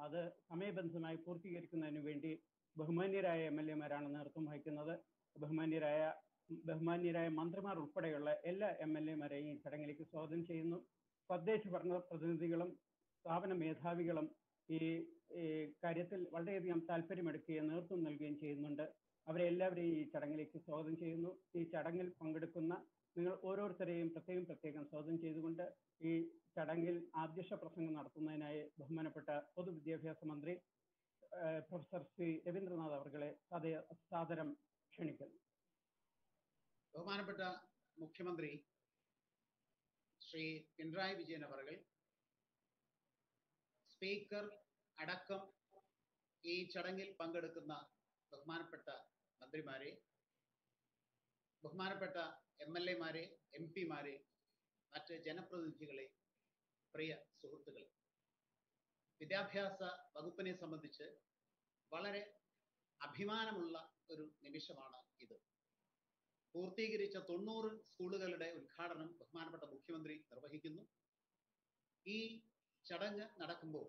അത് സമയബന്ധമായി പൂർത്തീകരിക്കുന്നതിന് വേണ്ടി ബഹുമാന്യരായ എം എൽ എമാരാണ് നേതൃത്വം വഹിക്കുന്നത് ബഹുമാന്യരായ ബഹുമാന്യരായ മന്ത്രിമാർ ഉൾപ്പെടെയുള്ള എല്ലാ എം എൽ എമാരെയും ഈ ചടങ്ങിലേക്ക് സ്വാഗതം ചെയ്യുന്നു തദ്ദേശ ഭരണ പ്രതിനിധികളും സ്ഥാപന മേധാവികളും ഈ ഈ കാര്യത്തിൽ വളരെയധികം താല്പര്യമെടുക്കുകയും നേതൃത്വം നൽകുകയും ചെയ്യുന്നുണ്ട് അവരെ എല്ലാവരെയും ഈ ചടങ്ങിലേക്ക് സ്വാഗതം ചെയ്യുന്നു ഈ ചടങ്ങിൽ പങ്കെടുക്കുന്ന നിങ്ങൾ ഓരോരുത്തരെയും പ്രത്യേകം പ്രത്യേകം സ്വാഗതം ചെയ്തുകൊണ്ട് ഈ ചടങ്ങിൽ ആദ്യക്ഷ പ്രസംഗം നടത്തുന്നതിനായി ബഹുമാനപ്പെട്ട പൊതുവിദ്യാഭ്യാസ മന്ത്രി ഏഹ്, പ്രൊഫസർ ശ്രീ രവീന്ദ്രനാഥ് അവർകളെ സദയ സാദരം ക്ഷണിക്കുന്നു ബഹുമാനപ്പെട്ട മുഖ്യമന്ത്രി ശ്രീ പിണറായി വിജയൻ അവർകൾ സ്പീക്കർ അടക്കം ഈ ചടങ്ങിൽ പങ്കെടുക്കുന്ന ബഹുമാനപ്പെട്ട മന്ത്രിമാരെ ബഹുമാനപ്പെട്ട എം എൽ എമാരെ എം പിമാരെ മറ്റ് ജനപ്രതിനിധികളെ പ്രിയ സുഹൃത്തുക്കളെ വിദ്യാഭ്യാസ വകുപ്പിനെ സംബന്ധിച്ച് വളരെ അഭിമാനമുള്ള ഒരു നിമിഷമാണ് ഇത് പൂർത്തീകരിച്ച തൊണ്ണൂറ് സ്കൂളുകളുടെ ഉദ്ഘാടനം ബഹുമാനപ്പെട്ട മുഖ്യമന്ത്രി നിർവഹിക്കുന്നു ഈ ചടങ്ങ് നടക്കുമ്പോൾ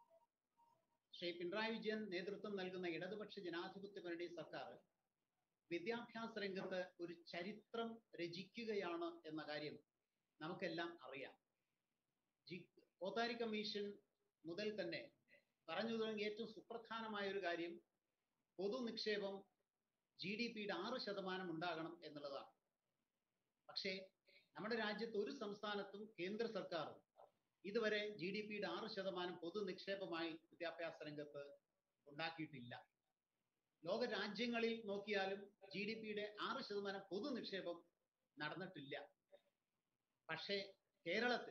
ശ്രീ പിണറായി വിജയൻ നേതൃത്വം നൽകുന്ന ഇടതുപക്ഷ ജനാധിപത്യ മുന്നണി സർക്കാർ വിദ്യാഭ്യാസ രംഗത്ത് ഒരു ചരിത്രം രചിക്കുകയാണ് എന്ന കാര്യം നമുക്കെല്ലാം അറിയാം ജി കോത്താരി കമ്മീഷൻ മുതൽ തന്നെ പറഞ്ഞു തുടങ്ങിയ ഏറ്റവും സുപ്രധാനമായ ഒരു കാര്യം പൊതു നിക്ഷേപം ജി ഡി പിയുടെ ആറ് ശതമാനം ഉണ്ടാകണം എന്നുള്ളതാണ് പക്ഷേ നമ്മുടെ രാജ്യത്ത് ഒരു സംസ്ഥാനത്തും കേന്ദ്ര സർക്കാരും ഇതുവരെ ജി ഡി പിയുടെ ആറ് ശതമാനം പൊതു നിക്ഷേപമായി വിദ്യാഭ്യാസ രംഗത്ത് ഉണ്ടാക്കിയിട്ടില്ല ലോക രാജ്യങ്ങളിൽ നോക്കിയാലും ജി ഡി പിയുടെ ആറ് ശതമാനം പൊതു നിക്ഷേപം നടന്നിട്ടില്ല പക്ഷേ കേരളത്തിൽ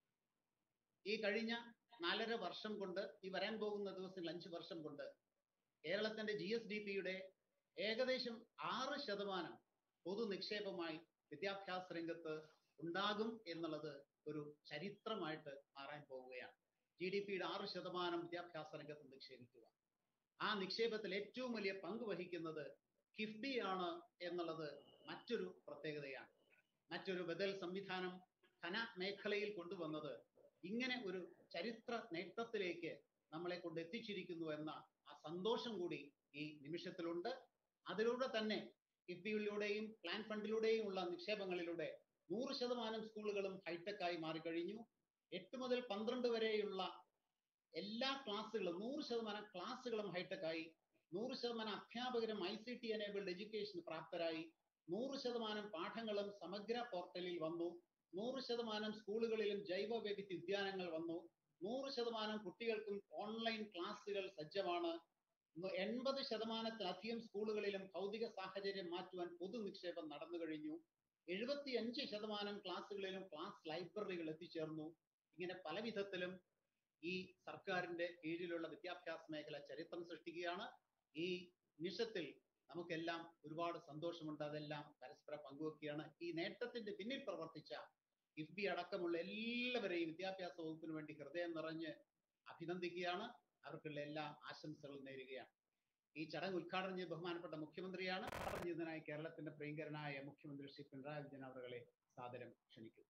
ഈ കഴിഞ്ഞ നാലര വർഷം കൊണ്ട് ഈ വരാൻ പോകുന്ന ദിവസങ്ങൾ അഞ്ച് വർഷം കൊണ്ട് കേരളത്തിന്റെ ജി എസ് ഡി പിയുടെ ഏകദേശം ആറ് ശതമാനം പൊതു നിക്ഷേപമായി വിദ്യാഭ്യാസ രംഗത്ത് ഉണ്ടാകും എന്നുള്ളത് ഒരു ചരിത്രമായിട്ട് മാറാൻ പോവുകയാണ് ജി ഡി പിയുടെ ആറ് ശതമാനം വിദ്യാഭ്യാസ രംഗത്ത് നിക്ഷേപിക്കുക ആ നിക്ഷേപത്തിൽ ഏറ്റവും വലിയ പങ്ക് വഹിക്കുന്നത് കിഫ്ബി ആണ് എന്നുള്ളത് മറ്റൊരു പ്രത്യേകതയാണ് മറ്റൊരു ബദൽ സംവിധാനം ധന മേഖലയിൽ കൊണ്ടുവന്നത് ഇങ്ങനെ ഒരു ചരിത്ര നേട്ടത്തിലേക്ക് നമ്മളെ കൊണ്ട് എത്തിച്ചിരിക്കുന്നു എന്ന ആ സന്തോഷം കൂടി ഈ നിമിഷത്തിലുണ്ട് അതിലൂടെ തന്നെ കിഫ്ബിയിലൂടെയും പ്ലാൻ ഫണ്ടിലൂടെയും ഉള്ള നിക്ഷേപങ്ങളിലൂടെ നൂറ് ശതമാനം സ്കൂളുകളും ഹൈടെക് ആയി മാറിക്കഴിഞ്ഞു എട്ട് മുതൽ പന്ത്രണ്ട് വരെയുള്ള എല്ലാ ക്ലാസ്സുകളും നൂറ് ശതമാനം ക്ലാസ്സുകളും ഹൈടെക് ആയി നൂറ് ശതമാനം അധ്യാപകരും I C T enabled education പ്രാപ്തരായി നൂറ് ശതമാനം പാഠങ്ങളും സമഗ്ര പോർട്ടലിൽ വന്നു നൂറ് ശതമാനം സ്കൂളുകളിലും ജൈവ വൈവിധ്യ ഉദ്യാനങ്ങൾ വന്നു നൂറ് ശതമാനം കുട്ടികൾക്കും ഓൺലൈൻ ക്ലാസ്സുകൾ സജ്ജമാണ് എൺപത് ശതമാനത്തിലധികം സ്കൂളുകളിലും ഭൗതിക സാഹചര്യം മാറ്റുവാൻ പൊതു നിക്ഷേപം നടന്നു കഴിഞ്ഞു എഴുപത്തി അഞ്ച് ശതമാനം ക്ലാസ്സുകളിലും ക്ലാസ് ലൈബ്രറികൾ എത്തിച്ചേർന്നു ഇങ്ങനെ പല വിധത്തിലും ഈ സർക്കാരിന്റെ കീഴിലുള്ള വിദ്യാഭ്യാസ മേഖല ചരിത്രം സൃഷ്ടിക്കുകയാണ് ഈ നിമിഷത്തിൽ നമുക്കെല്ലാം ഒരുപാട് സന്തോഷമുണ്ട് അതെല്ലാം പരസ്പരം പങ്കുവെക്കുകയാണ് ഈ നേട്ടത്തിന്റെ പിന്നിൽ പ്രവർത്തിച്ച കിഫ്ബി അടക്കമുള്ള എല്ലാവരെയും വിദ്യാഭ്യാസ വകുപ്പിന് വേണ്ടി ഹൃദയം നിറഞ്ഞ് അഭിനന്ദിക്കുകയാണ് അവർക്കുള്ള എല്ലാ ആശംസകളും നേരുകയാണ് ഈ ചടങ്ങ് ഉദ്ഘാടനം ചെയ്ത ബഹുമാനപ്പെട്ട മുഖ്യമന്ത്രിയാണ് ഉദ്ഘാടനം ചെയ്തതിനായി കേരളത്തിന്റെ പ്രിയങ്കരനായ മുഖ്യമന്ത്രി ശ്രീ പിണറായി വിജയൻ അവരുടെ സാദരം ക്ഷണിക്കുന്നു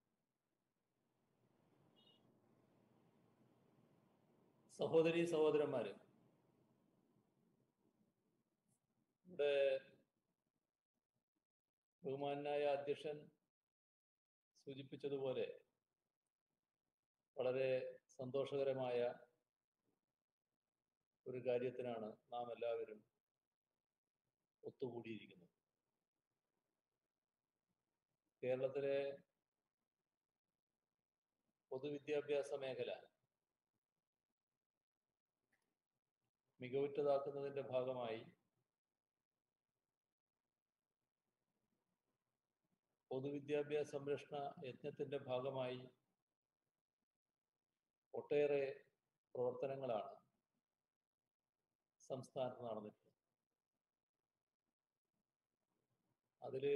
സഹോദരി സഹോദരന്മാര് ഇവിടെ ബഹുമാനായ അധ്യക്ഷൻ സൂചിപ്പിച്ചതുപോലെ വളരെ സന്തോഷകരമായ ഒരു കാര്യത്തിനാണ് നാം എല്ലാവരും ഒത്തുകൂടിയിരിക്കുന്നത് കേരളത്തിലെ പൊതുവിദ്യാഭ്യാസ മേഖല മികവുറ്റതാക്കുന്നതിന്റെ ഭാഗമായി പൊതുവിദ്യാഭ്യാസ സംരക്ഷണ യജ്ഞത്തിന്റെ ഭാഗമായി ഒട്ടേറെ പ്രവർത്തനങ്ങളാണ് സംസ്ഥാനത്ത് നടന്നിട്ടുള്ളത് അതില്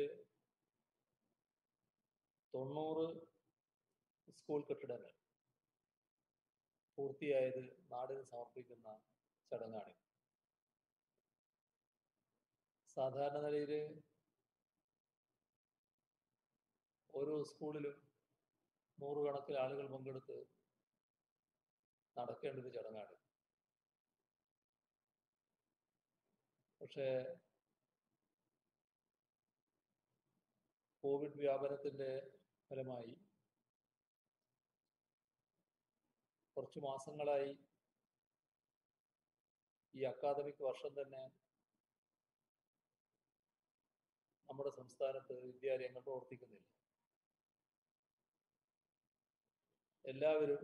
തൊണ്ണൂറ് സ്കൂൾ കെട്ടിടങ്ങൾ പൂർത്തിയായത് നാടിന് സമർപ്പിക്കുന്ന ചടങ്ങാണ് സാധാരണ നിലയിൽ ഓരോ സ്കൂളിലും നൂറുകണക്കിന് ആളുകൾ പങ്കെടുത്ത് നടക്കേണ്ട ഒരു ചടങ്ങാണ് പക്ഷേ കോവിഡ് വ്യാപനത്തിന്റെ ഫലമായി കുറച്ചു മാസങ്ങളായി ഈ അക്കാദമിക് വർഷം തന്നെ നമ്മുടെ സംസ്ഥാനത്ത് വിദ്യാലയങ്ങൾ പ്രവർത്തിക്കുന്നില്ല എല്ലാവരും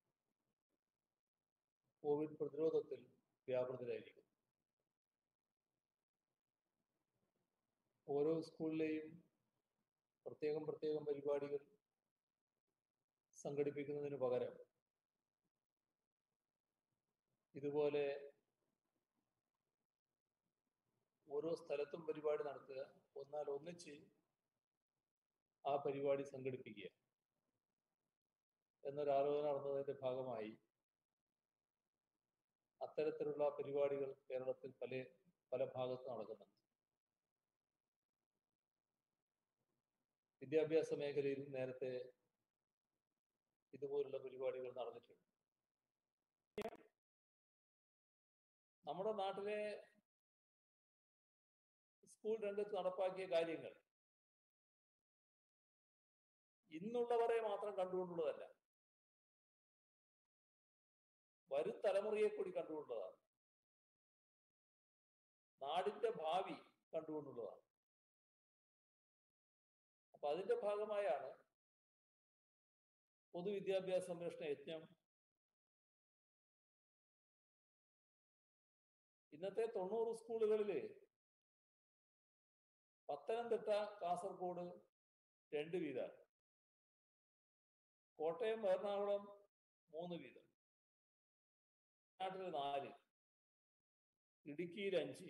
കോവിഡ് പ്രതിരോധത്തിൽ വ്യാപൃതരായിരിക്കും ഓരോ സ്കൂളിലെയും പ്രത്യേകം പ്രത്യേകം പരിപാടികൾ സംഘടിപ്പിക്കുന്നതിന് പകരം ഇതുപോലെ ഓരോ സ്ഥലത്തും പരിപാടി നടത്തുക ഒന്നാൽ ഒന്നിച്ച് ആ പരിപാടി സംഘടിപ്പിക്കുക എന്നൊരു ആലോചന നടന്നതിന്റെ ഭാഗമായി അത്തരത്തിലുള്ള പരിപാടികൾ കേരളത്തിൽ പല പല ഭാഗത്ത് നടക്കുന്നുണ്ട് വിദ്യാഭ്യാസ മേഖലയിൽ നേരത്തെ ഇതുപോലുള്ള പരിപാടികൾ നടന്നിട്ടുണ്ട് നമ്മുടെ നാട്ടിലെ സ്കൂൾ രംഗത്ത് നടപ്പാക്കിയ കാര്യങ്ങൾ ഇന്നുള്ളവരെ മാത്രം കണ്ടുകൊണ്ടുള്ളതല്ല വരും തലമുറയെ കൂടി കണ്ടുകൊണ്ടുള്ളതാണ് നാടിന്റെ ഭാവി കണ്ടുകൊണ്ടുള്ളതാണ് അപ്പൊ അതിന്റെ ഭാഗമായാണ് പൊതുവിദ്യാഭ്യാസ സംരക്ഷണ യജ്ഞം ഇന്നത്തെ തൊണ്ണൂറ് സ്കൂളുകളിൽ പത്തനംതിട്ട കാസർഗോഡ് രണ്ട് വീതം കോട്ടയം എറണാകുളം മൂന്ന് വീതം വയനാട്ടിൽ നാല് ഇടുക്കിയിൽ അഞ്ച്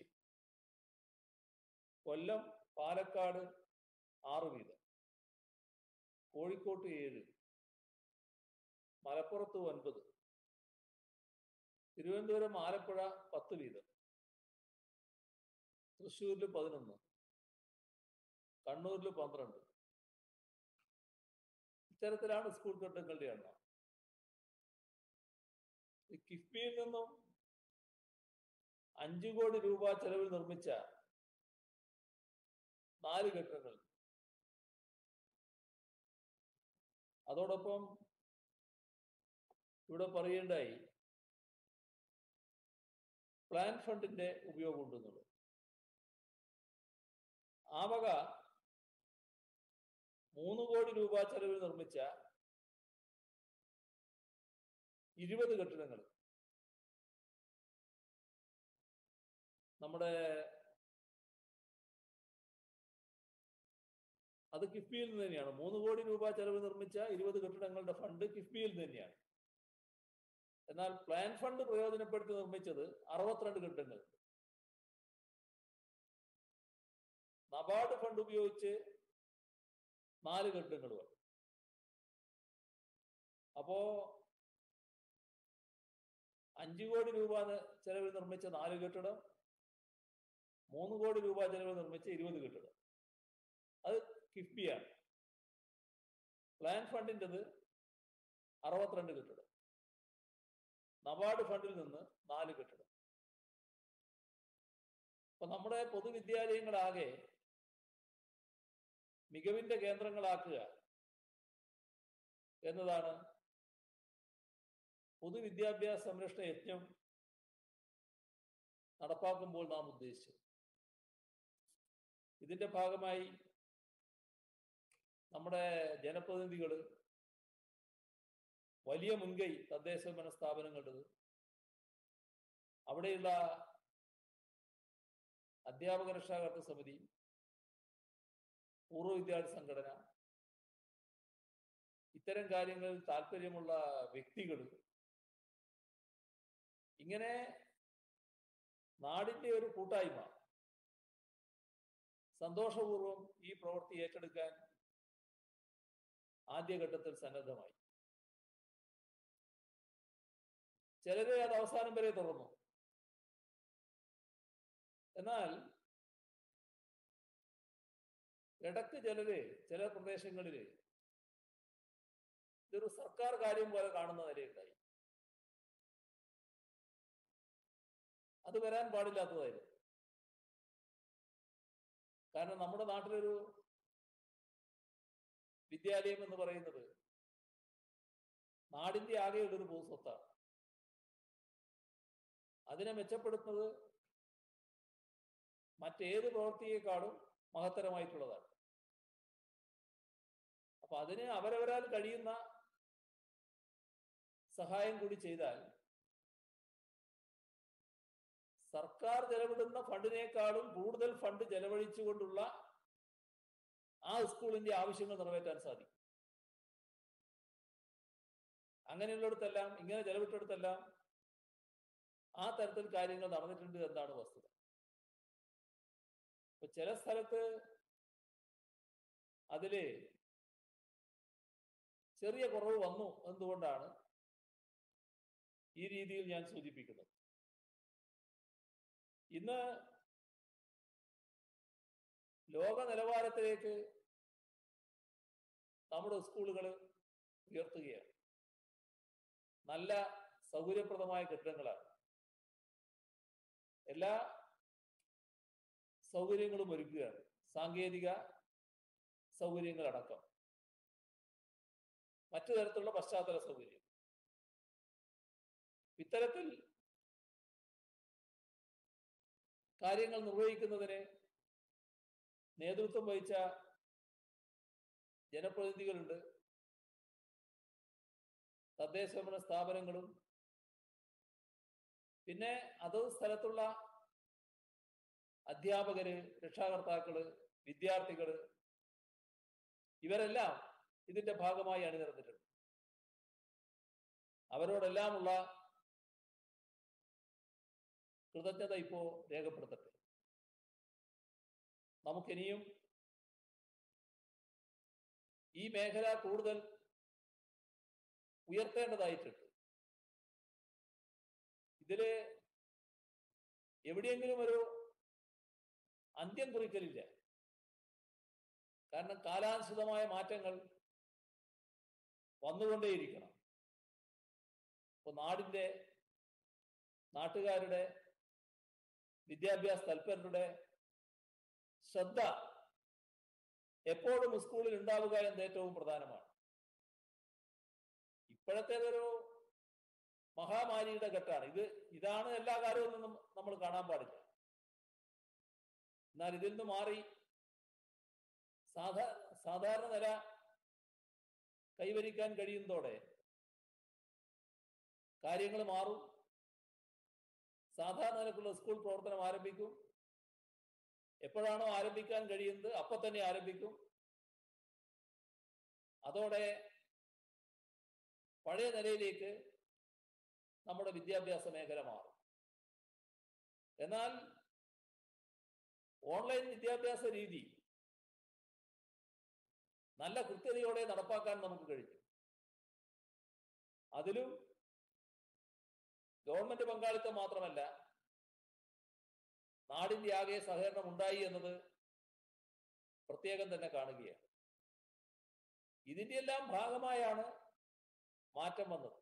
കൊല്ലം പാലക്കാട് ആറ് വീതം കോഴിക്കോട്ട് ഏഴ് മലപ്പുറത്ത് ഒൻപത് തിരുവനന്തപുരം ആലപ്പുഴ പത്ത് വീതം തൃശ്ശൂരിൽ പതിനൊന്ന് കണ്ണൂരിൽ പന്ത്രണ്ട് ഇത്തരത്തിലാണ് സ്കൂൾ കെട്ടിടങ്ങളുടെ എണ്ണം ഈ കിഫ്ബിയിൽ നിന്നും അഞ്ചു കോടി രൂപ ചെലവിൽ നിർമ്മിച്ച നാല് കെട്ടിടങ്ങൾ അതോടൊപ്പം ഇവിടെ പറയേണ്ടായി പ്ലാൻ ഫണ്ടിന്റെ ഉപയോഗം ഉണ്ടെന്നുള്ളത് ആ വക മൂന്ന് കോടി രൂപ ചെലവിൽ നിർമ്മിച്ച ഇരുപത് കെട്ടിടങ്ങൾ നമ്മുടെ അത് കിഫ്ബിയിൽ നിന്ന് തന്നെയാണ് മൂന്ന് കോടി രൂപ ചെലവ് നിർമ്മിച്ച ഇരുപത് കെട്ടിടങ്ങളുടെ ഫണ്ട് കിഫ്ബിയിൽ നിന്ന് തന്നെയാണ് എന്നാൽ പ്ലാൻ ഫണ്ട് പ്രയോജനപ്പെടുത്തി നിർമ്മിച്ചത് അറുപത്തിരണ്ട് കെട്ടിടങ്ങൾ നബാർഡ് ഫണ്ട് ഉപയോഗിച്ച് നാല് കെട്ടിടങ്ങൾ അപ്പോ അഞ്ചു കോടി രൂപ ചെലവിൽ നിർമ്മിച്ച നാല് കെട്ടിടം മൂന്ന് കോടി രൂപ ചെലവിൽ നിർമ്മിച്ച ഇരുപത് കെട്ടിടം അത് കിഫ്ബിയാണ് പ്ലാൻ ഫണ്ടിൻ്റെത് അറുപത്തിരണ്ട് കെട്ടിടം നബാർഡ് ഫണ്ടിൽ നിന്ന് നാല് കെട്ടിടം അപ്പൊ നമ്മുടെ പൊതുവിദ്യാലയങ്ങളാകെ മികവിന്റെ കേന്ദ്രങ്ങളാക്കുക എന്നതാണ് പൊതുവിദ്യാഭ്യാസ സംരക്ഷണ യജ്ഞം നടപ്പാക്കുമ്പോൾ നാം ഉദ്ദേശിച്ചത് ഇതിന്റെ ഭാഗമായി നമ്മുടെ ജനപ്രതിനിധികൾ വലിയ മുൻകൈ തദ്ദേശ ഭരണ സ്ഥാപനങ്ങളുടേത് അവിടെയുള്ള അധ്യാപക രക്ഷാകർത്ത സമിതി പൂർവ്വ വിദ്യാർത്ഥി സംഘടന ഇത്തരം കാര്യങ്ങളിൽ താല്പര്യമുള്ള വ്യക്തികൾ ഇങ്ങനെ നാടിന്റെ ഒരു കൂട്ടായ്മ സന്തോഷപൂർവം ഈ പ്രവൃത്തി ഏറ്റെടുക്കാൻ ആദ്യഘട്ടത്തിൽ സന്നദ്ധമായി ചിലര് അത് അവസാനം വരെ തുടർന്നു എന്നാൽ ഇടക്ക് ചിലര് ചില പ്രദേശങ്ങളില് ഇതൊരു സർക്കാർ കാര്യം പോലെ കാണുന്ന നിലയുണ്ടായി അത് വരാൻ പാടില്ലാത്തതായിരുന്നു കാരണം നമ്മുടെ നാട്ടിലൊരു വിദ്യാലയം എന്ന് പറയുന്നത് നാടിന്റെ ആകെയുള്ളൊരു ഭൂസ്വത്താണ് അതിനെ മെച്ചപ്പെടുത്തുന്നത് മറ്റേത് പ്രവൃത്തിയേക്കാളും മഹത്തരമായിട്ടുള്ളതാണ് അപ്പൊ അതിന് അവരവരാൽ കഴിയുന്ന സഹായം കൂടി ചെയ്താൽ സർക്കാർ ചെലവിടുന്ന ഫണ്ടിനേക്കാളും കൂടുതൽ ഫണ്ട് ചെലവഴിച്ചുകൊണ്ടുള്ള ആ സ്കൂളിന്റെ ആവശ്യങ്ങൾ നിറവേറ്റാൻ സാധിക്കും അങ്ങനെയുള്ളിടത്തെല്ലാം ഇങ്ങനെ ചെലവിട്ടിടത്തെല്ലാം ആ തരത്തിൽ കാര്യങ്ങൾ നടന്നിട്ടുണ്ട് എന്നാണ് വസ്തുത ഇപ്പൊ ചില സ്ഥലത്ത് അതില് ചെറിയ കുറവ് വന്നു എന്തുകൊണ്ടാണ് ഈ രീതിയിൽ ഞാൻ സൂചിപ്പിക്കുന്നത് ഇന്ന് ലോക നിലവാരത്തിലേക്ക് നമ്മുടെ സ്കൂളുകൾ ഉയർത്തുകയാണ് നല്ല സൗകര്യപ്രദമായ കെട്ടിടങ്ങളാണ് എല്ലാ സൗകര്യങ്ങളും ഒരുക്കുകയാണ് സാങ്കേതിക സൗകര്യങ്ങളടക്കം മറ്റു തരത്തിലുള്ള പശ്ചാത്തല സൗകര്യം ഇത്തരത്തിൽ കാര്യങ്ങൾ നിർവഹിക്കുന്നതിന് നേതൃത്വം വഹിച്ച ജനപ്രതിനിധികളുണ്ട് തദ്ദേശഭരണ സ്ഥാപനങ്ങളും പിന്നെ അതത് സ്ഥലത്തുള്ള അധ്യാപകര് രക്ഷാകർത്താക്കള് വിദ്യാർത്ഥികള് ഇവരെല്ലാം ഇതിന്റെ ഭാഗമായി അണിനിരന്നിട്ടുണ്ട് അവരോടെല്ലാമുള്ള കൃതജ്ഞത ഇപ്പോ രേഖപ്പെടുത്തട്ടെ നമുക്കിനിയും ഈ മേഖല കൂടുതൽ ഉയർത്തേണ്ടതായിട്ടുണ്ട് ഇതില് എവിടെയെങ്കിലും ഒരു അന്ത്യം കുറിക്കലില്ല കാരണം കാലാനുസൃതമായ മാറ്റങ്ങൾ വന്നുകൊണ്ടേയിരിക്കണം ഇപ്പൊ നാടിന്റെ നാട്ടുകാരുടെ വിദ്യാഭ്യാസ തൽപരരുടെ ശ്രദ്ധ എപ്പോഴും സ്കൂളിൽ ഉണ്ടാവുക എന്നത് ഏറ്റവും പ്രധാനമാണ് ഇപ്പോഴത്തേതൊരു മഹാമാരിയുടെ ഘട്ടമാണ് ഇത് ഇതാണ് എല്ലാ കാലവും നിന്നും നമ്മൾ കാണാൻ പാടില്ല എന്നാൽ ഇതിൽ നിന്ന് മാറി സാധാ സാധാരണ നില കൈവരിക്കാൻ കഴിയുന്നതോടെ കാര്യങ്ങൾ മാറും സാധാരണ നിലക്കുള്ള സ്കൂൾ പ്രവർത്തനം ആരംഭിക്കും എപ്പോഴാണോ ആരംഭിക്കാൻ കഴിയുന്നത് അപ്പൊ തന്നെ ആരംഭിക്കും അതോടെ പഴയ നിലയിലേക്ക് നമ്മുടെ വിദ്യാഭ്യാസ മേഖല മാറും എന്നാൽ ഓൺലൈൻ വിദ്യാഭ്യാസ രീതി നല്ല കൃത്യതയോടെ നടപ്പാക്കാൻ നമുക്ക് കഴിഞ്ഞു അതിലും ഗവൺമെന്റ് പങ്കാളിത്തം മാത്രമല്ല നാടിന്റെ ആകെ സഹകരണം ഉണ്ടായി എന്നത് പ്രത്യേകം തന്നെ കാണുകയാണ് ഇതിന്റെ എല്ലാം ഭാഗമായാണ് മാറ്റം വന്നത്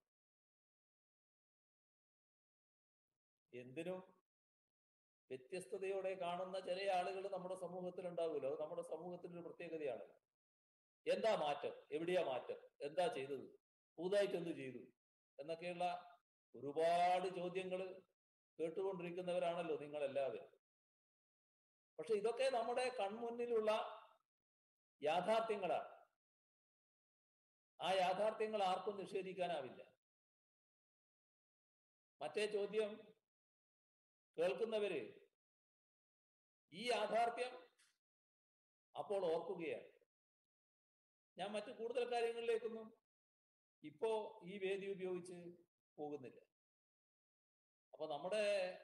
എന്തിനും വ്യത്യസ്തതയോടെ കാണുന്ന ചില ആളുകൾ നമ്മുടെ സമൂഹത്തിൽ ഉണ്ടാവുമല്ലോ അത് നമ്മുടെ സമൂഹത്തിന്റെ ഒരു പ്രത്യേകതയാണ് എന്താ മാറ്റം എവിടെയാ മാറ്റം എന്താ ചെയ്തത് പുതുതായിട്ട് എന്ത് ചെയ്തു എന്നൊക്കെയുള്ള ഒരുപാട് ചോദ്യങ്ങൾ കേട്ടുകൊണ്ടിരിക്കുന്നവരാണല്ലോ നിങ്ങൾ എല്ലാവരും പക്ഷെ ഇതൊക്കെ നമ്മുടെ കൺമുന്നിലുള്ള യാഥാർത്ഥ്യങ്ങളാണ് ആ യാഥാർത്ഥ്യങ്ങൾ ആർക്കും നിഷേധിക്കാനാവില്ല മറ്റേ ചോദ്യം കേൾക്കുന്നവര് ഈ യാഥാർത്ഥ്യം അപ്പോൾ ഓർക്കുകയാണ് ഞാൻ മറ്റു കൂടുതൽ കാര്യങ്ങളിലേക്കൊന്നും ഇപ്പോ ഈ വേദി ഉപയോഗിച്ച് പോകുന്നില്ല അപ്പൊ നമ്മുടെ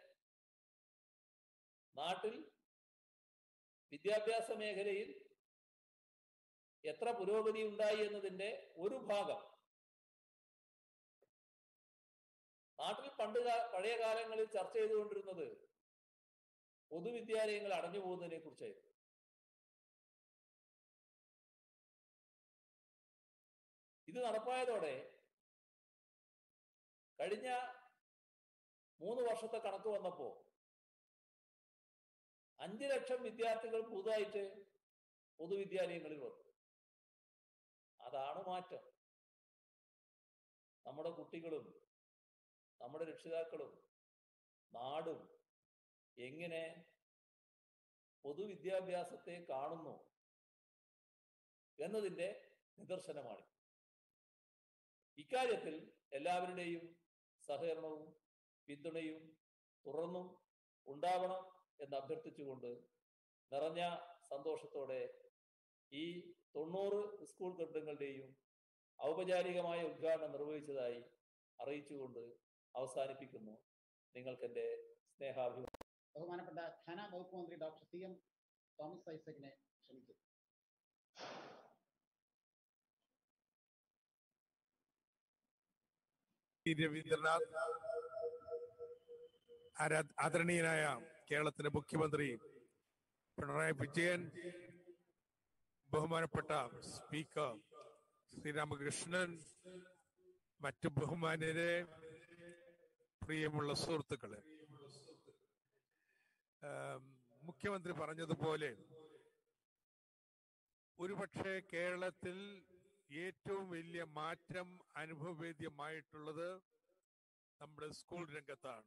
നാട്ടിൽ വിദ്യാഭ്യാസ മേഖലയിൽ എത്ര പുരോഗതി ഉണ്ടായി എന്നതിന്റെ ഒരു ഭാഗം നാട്ടിൽ പണ്ട് പഴയ കാലങ്ങളിൽ ചർച്ച ചെയ്തുകൊണ്ടിരുന്നത് പൊതുവിദ്യാലയങ്ങൾ അടഞ്ഞു പോകുന്നതിനെ കുറിച്ചായിരുന്നു ഇത് നടപ്പായതോടെ കഴിഞ്ഞ മൂന്ന് വർഷത്തെ കണക്ക് വന്നപ്പോ അഞ്ചു ലക്ഷം വിദ്യാർത്ഥികൾ പുതുതായിട്ട് പൊതുവിദ്യാലയങ്ങളിൽ വന്നു അതാണ് മാറ്റം നമ്മുടെ കുട്ടികളും നമ്മുടെ രക്ഷിതാക്കളും നാടും എങ്ങനെ പൊതുവിദ്യാഭ്യാസത്തെ കാണുന്നു എന്നതിന്റെ നിദർശനമാണ് ഇക്കാര്യത്തിൽ എല്ലാവരുടെയും സഹകരണവും പിന്തുണയും തുടർന്നും ഉണ്ടാവണം എന്ന് അഭ്യർത്ഥിച്ചുകൊണ്ട് നിറഞ്ഞ സന്തോഷത്തോടെ ഈ തൊണ്ണൂറ് സ്കൂൾ കെട്ടിടങ്ങളുടെയും ഔപചാരികമായ ഉദ്ഘാടനം നിർവഹിച്ചതായി അറിയിച്ചുകൊണ്ട് അവസാനിപ്പിക്കുന്നു നിങ്ങൾക്ക് എൻ്റെ സ്നേഹാഭിമാനം ബഹുമാനപ്പെട്ട ഖന വകുപ്പ് മന്ത്രി ഡോക്ടർ സി എം തോമസ് ഐസക്കിനെ ക്ഷണിക്കുന്നു രവീന്ദ്രനാഥ് ആരാ- ആദരണീയനായ കേരളത്തിന്റെ മുഖ്യമന്ത്രി പിണറായി വിജയൻ ബഹുമാനപ്പെട്ട സ്പീക്കർ ശ്രീരാമകൃഷ്ണൻ മറ്റു ബഹുമാന്യരെ പ്രിയമുള്ള സുഹൃത്തുക്കളെ ആം, മുഖ്യമന്ത്രി പറഞ്ഞതുപോലെ ഒരുപക്ഷെ കേരളത്തിൽ ഏറ്റവും വലിയ മാറ്റം അനുഭവവേദ്യമായിട്ടുള്ളത് നമ്മുടെ സ്കൂൾ രംഗത്താണ്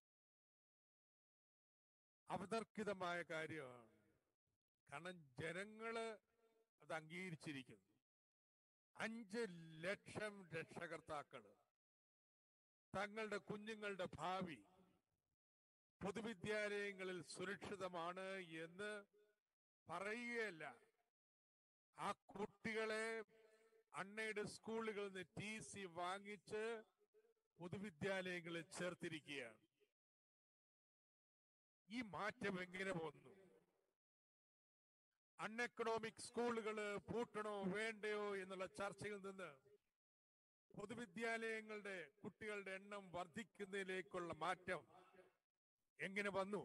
അവതർക്കിതമായ കാര്യമാണ് കാരണം ജനങ്ങള് അത് അംഗീകരിച്ചിരിക്കുന്നു അഞ്ച് ലക്ഷം രക്ഷകർത്താക്കള് തങ്ങളുടെ കുഞ്ഞുങ്ങളുടെ ഭാവി പൊതുവിദ്യാലയങ്ങളിൽ സുരക്ഷിതമാണ് എന്ന് പറയുകയല്ല ആ കുട്ടികളെ അണ്ണയുടെ സ്കൂളുകളിൽ നിന്ന് ടി സി വാങ്ങിച്ച് പൊതുവിദ്യാലയങ്ങളിൽ ചേർത്തിരിക്കുകയാണ് ഈ മാറ്റം എങ്ങനെ വന്നു അൺഎക്കണോമിക് സ്കൂളുകൾ പൂട്ടണോ വേണ്ടയോ എന്നുള്ള ചർച്ചയിൽ നിന്ന് പൊതുവിദ്യാലയങ്ങളുടെ കുട്ടികളുടെ എണ്ണം വർദ്ധിക്കുന്നതിലേക്കുള്ള മാറ്റം എങ്ങനെ വന്നു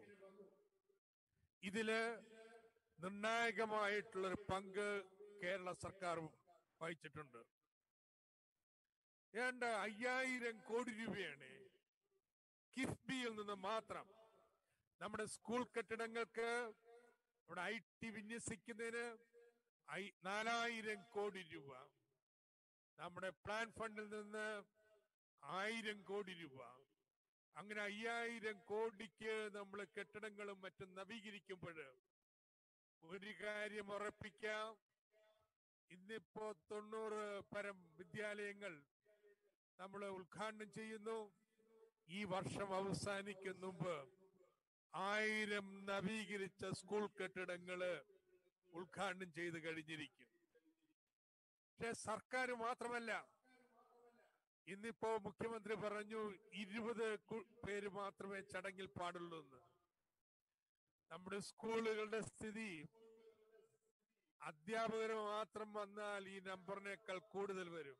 ഇതില് നിർണായകമായിട്ടുള്ളൊരു പങ്ക് കേരള സർക്കാർ വഹിച്ചിട്ടുണ്ട് ഏതാണ്ട് അയ്യായിരം കോടി രൂപയാണ് കിഫ്ബിയിൽ നിന്ന് മാത്രം നമ്മുടെ സ്കൂൾ കെട്ടിടങ്ങൾക്ക് ഇവിടെ ഐ ടി വിന്യസിക്കുന്നതിന് ഐ- നാലായിരം കോടി രൂപ നമ്മുടെ പ്ലാൻ ഫണ്ടിൽ നിന്ന് ആയിരം കോടി രൂപ അങ്ങനെ അയ്യായിരം കോടിക്ക് നമ്മൾ കെട്ടിടങ്ങളും മറ്റും നവീകരിക്കുമ്പോൾ ഒരു കാര്യം ഉറപ്പിക്കാം ഇന്നിപ്പോ തൊണ്ണൂറ് പരം വിദ്യാലയങ്ങൾ നമ്മൾ ഉദ്ഘാടനം ചെയ്യുന്നു ഈ വർഷം അവസാനിക്കും മുമ്പ് ആയിരം നവീകരിച്ച സ്കൂൾ കെട്ടിടങ്ങള് ഉദ്ഘാടനം ചെയ്ത് കഴിഞ്ഞിരിക്കും പക്ഷെ സർക്കാർ മാത്രമല്ല ഇന്നിപ്പോ മുഖ്യമന്ത്രി പറഞ്ഞു ഇരുപത് കു- പേര് മാത്രമേ ചടങ്ങിൽ പാടുള്ളൂ എന്ന് നമ്മുടെ സ്കൂളുകളുടെ സ്ഥിതി അധ്യാപകർ മാത്രം വന്നാൽ ഈ നമ്പറിനേക്കാൾ കൂടുതൽ വരും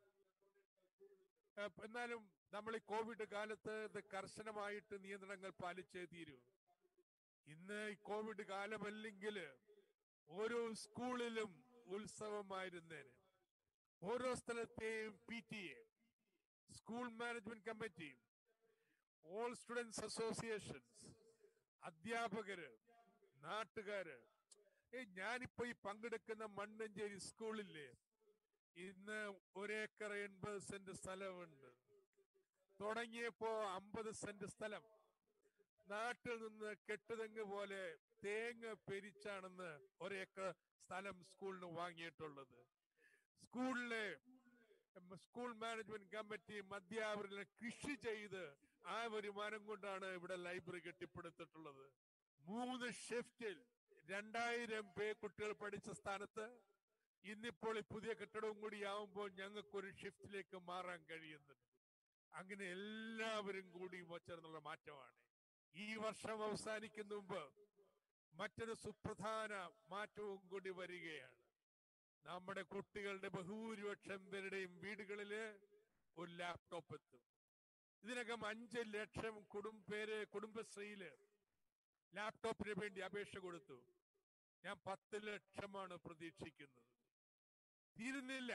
ഏഹ് എന്നാലും നമ്മൾ ഈ കോവിഡ് കാലത്ത് ഇത് കർശനമായിട്ട് നിയന്ത്രണങ്ങൾ പാലിച്ചേ തീരൂ ഇന്ന് ഈ കോവിഡ് കാലമല്ലെങ്കിൽ ഓരോ സ്കൂളിലും ഉത്സവമായിരുന്നേന് ഓരോ സ്ഥലത്തെയും P T A school management committee all students associations അധ്യാപകര് നാട്ടുകാര് ഏയ് ഞാനിപ്പോ ഈ പങ്കെടുക്കുന്ന മണ്ണഞ്ചേരി സ്കൂളില്ലേ ഇന്ന് ഒരേക്കർ എൺപത് സെന്റ് സ്ഥലമുണ്ട് തുടങ്ങിയപ്പോ അമ്പത് സെന്റ് സ്ഥലം നാട്ടിൽ നിന്ന് കെട്ടുതെങ്ങ് പോലെ തേങ്ങ പെരിച്ചാണെന്ന് ഒരേക്കർ സ്ഥലം സ്കൂളിന് വാങ്ങിയിട്ടുള്ളത് സ്കൂളിലെ ഉം, സ്കൂൾ മാനേജ്മെന്റ് കമ്മിറ്റി അധ്യാപകരെ കൃഷി ചെയ്ത് ആ വരുമാനം കൊണ്ടാണ് ഇവിടെ ലൈബ്രറി കെട്ടിപ്പടുത്തിട്ടുള്ളത് മൂന്ന് ഷിഫ്റ്റിൽ രണ്ടായിരം പേ കുട്ടികൾ പഠിച്ച സ്ഥാനത്ത് ഇന്നിപ്പോൾ ഈ പുതിയ കെട്ടിടവും കൂടി ആവുമ്പോൾ ഞങ്ങൾക്ക് ഒരു ഷിഫ്റ്റിലേക്ക് മാറാൻ കഴിയുന്നുണ്ട് അങ്ങനെ എല്ലാവരും കൂടി ചേർന്നുള്ള മാറ്റമാണ് ഈ വർഷം അവസാനിക്കുന്ന മുമ്പ് മറ്റൊരു സുപ്രധാന മാറ്റവും കൂടി വരികയാണ് നമ്മുടെ കുട്ടികളുടെ ബഹുഭൂരിപക്ഷം പേരുടെയും വീടുകളില് ഒരു ലാപ്ടോപ്പ് എത്തും ഇതിനകം അഞ്ച് ലക്ഷം കുടുംബ പേര് കുടുംബശ്രീയില് ലാപ്ടോപ്പിന് വേണ്ടി അപേക്ഷ കൊടുത്തു ഞാൻ പത്ത് ലക്ഷമാണ് പ്രതീക്ഷിക്കുന്നത് തീരുന്നില്ല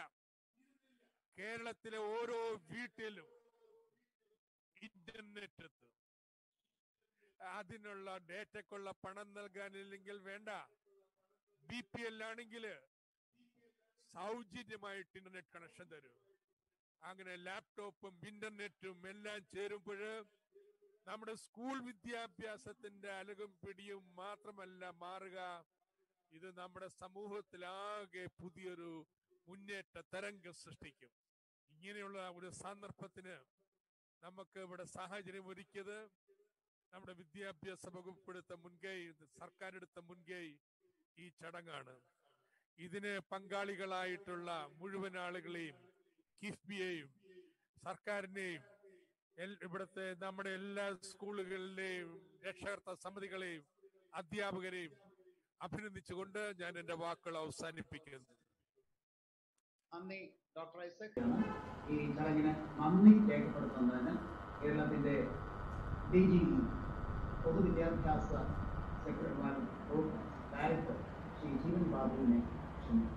കേരളത്തിലെ ഓരോ വീട്ടിലും ഇന്റർനെറ്റ് എത്തും അതിനുള്ള ഡേറ്റക്കുള്ള പണം നൽകാനില്ലെങ്കിൽ വേണ്ട ബി പി എൽ ആണെങ്കിൽ സൗജന്യമായിട്ട് ഇന്റർനെറ്റ് കണക്ഷൻ തരും അങ്ങനെ ലാപ്ടോപ്പും ഇന്റർനെറ്റും എല്ലാം ചേരുമ്പോൾ നമ്മുടെ സ്കൂൾ വിദ്യാഭ്യാസത്തിന്റെ അലകും പിടിയും മാത്രമല്ല മാറുക ഇത് നമ്മുടെ സമൂഹത്തിലാകെ പുതിയൊരു മുന്നേറ്റ തരംഗം സൃഷ്ടിക്കും ഇങ്ങനെയുള്ള ഒരു സന്ദർഭത്തിന് നമുക്ക് ഇവിടെ സാഹചര്യം ഒരുക്കിയത് നമ്മുടെ വിദ്യാഭ്യാസ വകുപ്പെടുത്ത മുൻകൈ സർക്കാർ എടുത്ത മുൻകൈ ഈ ചടങ്ങാണ് ഇതിന് പങ്കാളികളായിട്ടുള്ള മുഴുവൻ ആളുകളെയും കിഫ്ബിയെയും സർക്കാരിനെയും എൽ- ഇവിടുത്തെ നമ്മുടെ എല്ലാ സ്കൂളുകളിലെയും രക്ഷകർത്ത സമിതികളെയും അധ്യാപകരെയും അഭിനന്ദിച്ചുകൊണ്ട് ഞാൻ എന്റെ വാക്കുകൾ അവസാനിപ്പിക്കുന്നു നന്ദി ഡോക്ടർ ഐസക് ഈ ചടങ്ങിന് നന്ദി രേഖപ്പെടുത്തുന്നതിന് കേരളത്തിന്റെ ഡി ജി ഇ പൊതുവിദ്യാഭ്യാസ സെക്രട്ടറി ഡയറക്ടർ ശ്രീ ജീവൻ ബാബുവിനെ ക്ഷണിക്കുന്നു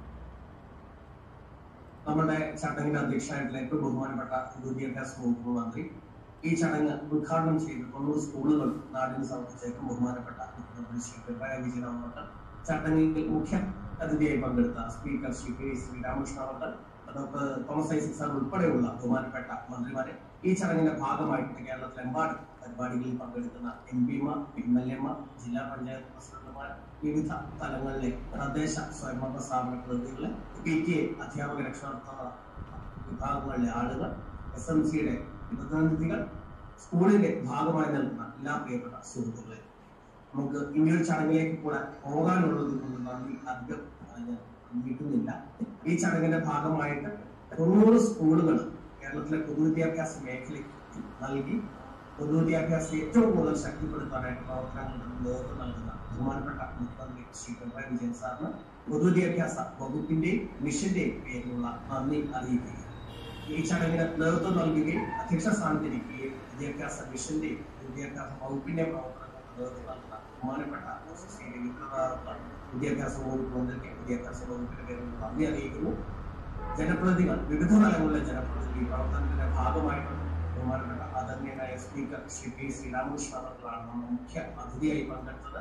നമ്മുടെ ചടങ്ങിന്റെ അധ്യക്ഷനായിട്ടുള്ള ഏറ്റവും ബഹുമാനപ്പെട്ട വിദ്യാഭ്യാസ വകുപ്പ് മന്ത്രി ഈ ചടങ്ങ് ഉദ്ഘാടനം ചെയ്ത് തൊണ്ണൂറ് സ്കൂളുകൾ നാടിന് സമർപ്പിച്ച ഏറ്റവും ബഹുമാനപ്പെട്ട മുഖ്യമന്ത്രി ശ്രീ പിണറായി വിജയൻ അവർ ചടങ്ങിൽ മുഖ്യ അതിഥിയായി പങ്കെടുത്ത സ്പീക്കർ ശ്രീ കെ ശ്രീ രാമകൃഷ്ണ അവർ ഡോക്ടർ തോമസ് ഐസക് സാർ ഉൾപ്പെടെയുള്ള ബഹുമാനപ്പെട്ട മന്ത്രിമാരെ ഈ ചടങ്ങിന്റെ ഭാഗമായിട്ട് കേരളത്തിലെമ്പാടും പരിപാടികളിൽ പങ്കെടുക്കുന്ന എം പിമാർ എം എൽ എമാർ ജില്ലാ പഞ്ചായത്ത് പ്രസിഡന്റുമാർ വിവിധ തലങ്ങളിലെ തദ്ദേശ സ്വയംഭരണ സ്ഥാപന പ്രതിനിധികളെ പി ടി എ അധ്യാപക രക്ഷാകർത്ത വിഭാഗങ്ങളിലെ ആളുകൾ എസ് എം സിയുടെ പ്രതിനിധികൾ സ്കൂളിന്റെ ഭാഗമായി നിൽക്കുന്ന എല്ലാ പ്രിയപ്പെട്ട സുഹൃത്തുക്കളെ നമുക്ക് ഇനിയൊരു ചടങ്ങിലേക്ക് കൂടെ പോകാനുള്ളത് കൊണ്ട് നന്ദി അധികം ആ, ഞാൻ നീട്ടുന്നില്ല ഈ ചടങ്ങിന്റെ ഭാഗമായിട്ട് തൊണ്ണൂറ് സ്കൂളുകൾ കേരളത്തിലെ പൊതുവിദ്യാഭ്യാസ മേഖലയ്ക്ക് നൽകി പൊതുവിദ്യാഭ്യാസത്തെ ഏറ്റവും കൂടുതൽ ശക്തിപ്പെടുത്താനായിട്ട് പ്രവർത്തനങ്ങൾക്ക് നേതൃത്വം നൽകുന്ന ബഹുമാനപ്പെട്ട മുഖ്യമന്ത്രി ശ്രീ പിണറായി വിജയൻ സാറിന് പൊതുവിദ്യാഭ്യാസ വകുപ്പിന്റെയും മിഷന്റെയും പേരിലുള്ള നന്ദി അറിയിക്കുകയാണ് ഈ ചടങ്ങിന് നേതൃത്വം നൽകുകയും അധ്യക്ഷ സ്ഥാനത്തിരിക്കുകയും വിദ്യാഭ്യാസ മിഷന്റെയും വിദ്യാഭ്യാസ വകുപ്പിന്റെയും പ്രവർത്തനങ്ങൾക്ക് നേതൃത്വം നൽകുന്ന ബഹുമാനപ്പെട്ട ശ്രീ രവീന്ദ്രനാഥ് വിദ്യാഭ്യാസ വകുപ്പ് മന്ത്രിക്ക് വിദ്യാഭ്യാസ വകുപ്പിന്റെ പേരിൽ നന്ദി അറിയിക്കുന്നു ജനപ്രതിനിധികൾ വിവിധ തലങ്ങളിലെ ജനപ്രതിനിധി ഈ പ്രവർത്തനത്തിന്റെ ഭാഗമായിട്ടുണ്ട് ബഹുമാനപ്പെട്ട ആദരണീയനായ സ്പീക്കർ ശ്രീ പി ശ്രീരാമകൃഷ്ണ അവർക്കാണ് നമ്മുടെ മുഖ്യ അതിഥിയായി പങ്കെടുത്തത്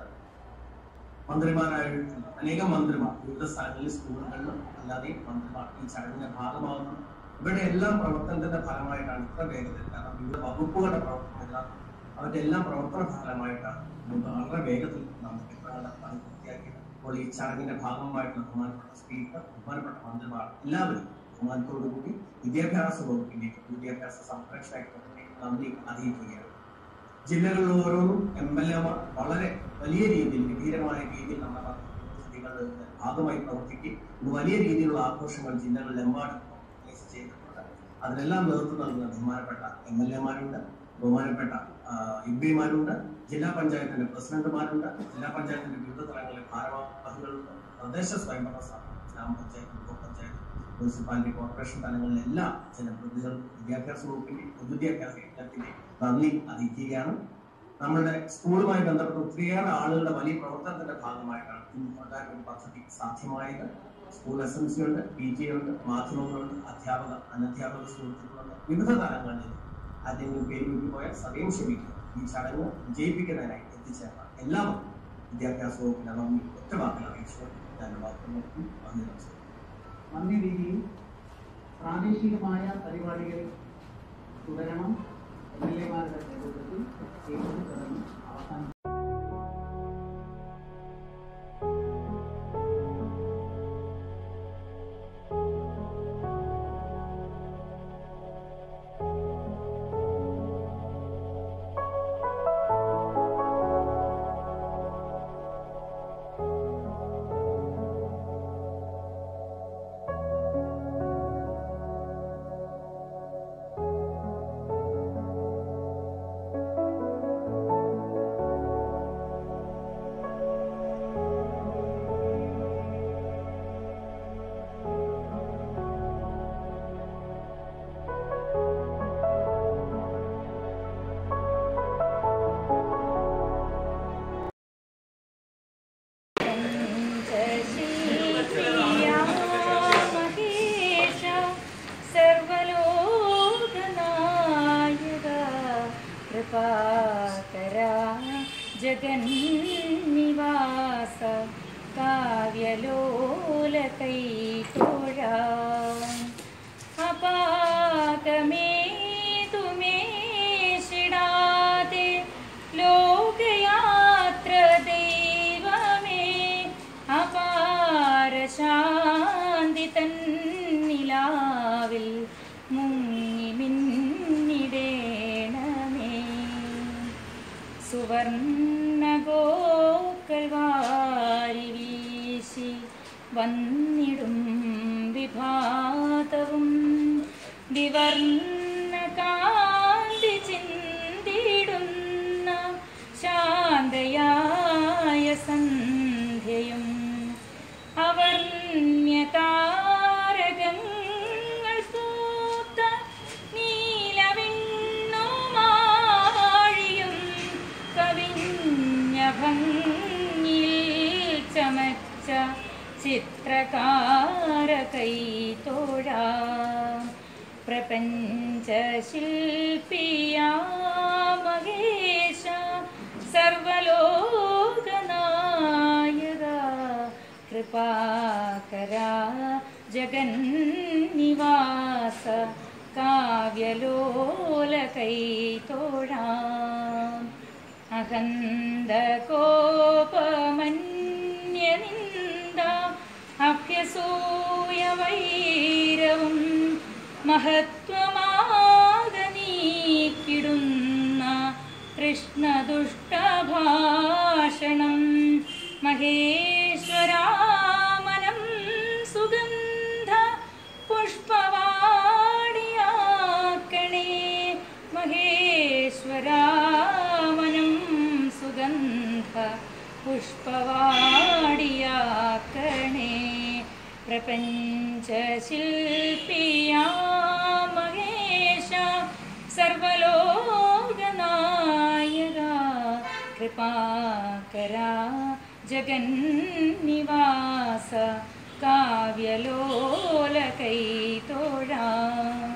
മന്ത്രിമാരായിട്ടുള്ള അനേകം മന്ത്രിമാർ വിവിധ സ്ഥലങ്ങളിൽ സ്കൂളുകളിലും അല്ലാതെയും മന്ത്രിമാർ ഈ ചടങ്ങിന്റെ ഭാഗമാകുന്നു ഇവിടെ എല്ലാം പ്രവർത്തനത്തിന്റെ ഫലമായിട്ടാണ് ഇത്ര വേഗത്തിൽ കാരണം വിവിധ വകുപ്പുകളുടെ പ്രവർത്തനമെല്ലാം അവരുടെ എല്ലാം പ്രവർത്തന ഫലമായിട്ടാണ് നമുക്ക് വളരെ വേഗത്തിൽ നമുക്ക് ഇത്രങ്ങളുടെ പണി പൂർത്തിയാക്കിയത് അപ്പോൾ ഈ ചടങ്ങിന്റെ ഭാഗമായിട്ടുള്ള ബഹുമാനപ്പെട്ട സ്പീക്കർ ബഹുമാനപ്പെട്ട മന്ത്രിമാർ എല്ലാവരും ബഹുമാനത്തോടുകൂടി വിദ്യാഭ്യാസ വകുപ്പിന്റെ വിദ്യാഭ്യാസ സംരക്ഷണ ആക്ടിന്റെ നന്ദി അറിയിക്കുകയാണ് ജില്ലകളിൽ ഓരോന്നും എം എൽ എമാർ വളരെ വലിയ രീതിയിൽ ഗംഭീരമായ രീതിയിൽ നമ്മുടെ പദ്ധതികളുടെ ഭാഗമായി പ്രവർത്തിക്കുകയും ഇന്ന് വലിയ രീതിയിലുള്ള ആഘോഷങ്ങൾ ജില്ലകളിലെമ്പാടും organize ചെയ്തിട്ടുണ്ട് അതിനെല്ലാം നേതൃത്വം നൽകുന്ന ബഹുമാനപ്പെട്ട എം എൽ എമാരുണ്ട് ബഹുമാനപ്പെട്ട എം പിമാരുണ്ട് ജില്ലാ പഞ്ചായത്തിന്റെ പ്രസിഡന്റുമാരുണ്ട് ജില്ലാ പഞ്ചായത്തിന്റെ വിവിധ തലങ്ങളിലെ ഭാരവാഹികളുണ്ട് തദ്ദേശ സ്വയംഭരണ സ്ഥാപനം ഗ്രാമപഞ്ചായത്ത് ഉപപഞ്ചായത്ത് മുനിസിപ്പാലിറ്റി കോർപ്പറേഷൻ തലങ്ങളിലെ എല്ലാ ജനപ്രതിനിധികളും വിദ്യാഭ്യാസ വകുപ്പിന്റെ പൊതുവിദ്യാഭ്യാസ യജ്ഞത്തിന്റെ നന്ദി അറിയിക്കുകയാണ് നമ്മളുടെ സ്കൂളുമായി ബന്ധപ്പെട്ട ഒത്തിരിയേറെ ആളുകളുടെ വലിയ പ്രവർത്തനത്തിന്റെ ഭാഗമായിട്ടാണ് ഇന്ന് പ്രകാരം ഒരു പദ്ധതി സാധ്യമായത് സ്കൂൾ എസ് എം സി ഉണ്ട് പി ജി ഉണ്ട് മാധ്യമങ്ങളുണ്ട് അധ്യാപക അനധ്യാപക സുഹൃത്തുക്കളുണ്ട് വിവിധ തലങ്ങളിൽ ആരെങ്കിലും പേര് വിട്ടുപോയാൽ സദയം ക്ഷമിക്കുക ഈ ചടങ്ങ് വിജയിപ്പിക്കുന്നതിനായി എത്തിച്ചേർന്ന എല്ലാവർക്കും വിദ്യാഭ്യാസ വകുപ്പിന്റെ നന്ദി ഒറ്റ വാക്കിൽ അറിയിച്ചു ഞാൻ വാക്കുകൾ നിർത്തി നന്ദി നമസ്കാരം നന്ദി രീതിയിൽ പ്രാദേശികമായ പരിപാടികൾ തുടരണം എം എൽ എമാരുടെ നേതൃത്വത്തിൽ ഈ ചടങ്ങ് അവസാനിക്കും ും ജഗന്നിവാസ കാവ്യലോല കൈതോഴ അപാകമേ തുമേഷിടാതെ ലോകയാത്ര ദൈവമേ അപാര ശാന്തി തന്നിലാവിൽ മുങ്ങി മിന്നിടേണമേ സുവർണഗോക്കൾ വാരി വീശി വന്നിടും വിഭാതവും വിവർണ കാന്തി ചിന്തിടുന്ന ശാന്തയായ സന്ധ്യയും അവർണ്യതാരകങ്ങൾ പൂത്ത നീലവിണ്ണുമാഴിയും കവിഞ്ഞ ഭംഗിയിൽ ചമച്ച ചിത്രകാര കൈത്തോഴ പ്രപഞ്ചശില്പിയാ മഹേശ സർവലോകനായക കൃപാകര ജഗന്നിവാസ കാവ്യലോല കൈത്തോഴ അഹന്ത കോപമന്യനിന്ദ അഭ്യസൂയ വൈരവും മഹത്വമാക നീക്കിടുന്ന കൃഷ്ണദുഷ്ടഭാഷണം മഹേശ്വരാമനം സുഗന്ധ പുഷ്പവാടിയാക്കണേ മഹേശ്വരാമനം സുഗന്ധ പുഷ്പവാടിയാക്കണേ പ്രപഞ്ചശില്പിയാ മഹേശ സർവലോകനായക കൃപാകര ജഗന്നിവാസ കാവ്യലോല കൈത്തോഴ